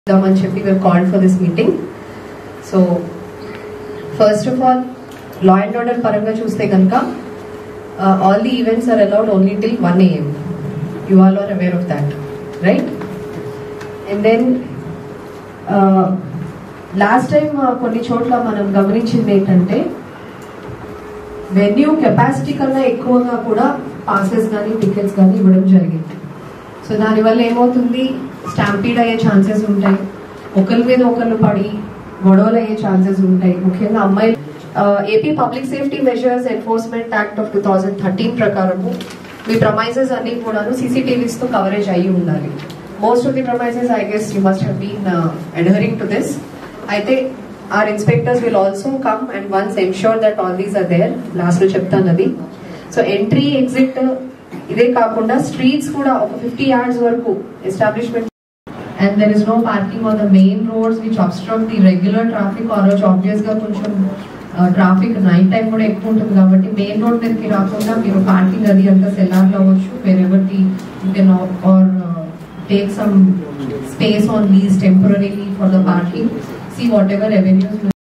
చేద్దామని చెప్పి we're called for this meeting. So first of all law and order పరంగా చూస్తే కనుక all the events are allowed only till one AM you all are aware of that right and then last time కొన్ని చోట్ల మనం గమనించింది ఏంటంటే venue capacity కన్నా ఎక్కువగా కూడా పాసెస్ కానీ టికెట్స్ కానీ ఇవ్వడం జరిగింది సో దానివల్ల ఏమవుతుంది స్టాంపీడ్ అయ్యే ఛాన్సెస్ ఉంటాయి ఒకరి మీద ఒకళ్ళు పడి గొడవలు అయ్యే ఛాన్సెస్ ఉంటాయి ముఖ్యంగా అమ్మాయి AP public safety measures enforcement act of two thousand thirteen ప్రకారము మీ ప్రమైజెస్ అన్ని కూడాను CCTVs తో కవరేజ్ అయ్యి ఉండాలి most of the premises I guess you must been adhering to this అయితే our inspectors will also come and once ensure that all these are there last లో చెప్తాను అది సో ఎంట్రీ ఎగ్జిట్ ఇదే కాకుండా streets కూడా ఒక ఫిఫ్టీ యార్డ్స్ వరకు establishment and there is no parking on the main roads which obstruct the regular traffic ఆ రోజు ఆబ్వియస్ గా కొంచెం ట్రాఫిక్ నైట్ టైం కూడా ఎక్కువ ఉంటుంది కాబట్టి మెయిన్ రోడ్ మీదకి రాకుండా మీరు పార్కింగ్ అది అంతా సెల్లార్లో అవ్వచ్చు wherever the you can or take some space on lease temporarily for the parking see whatever revenues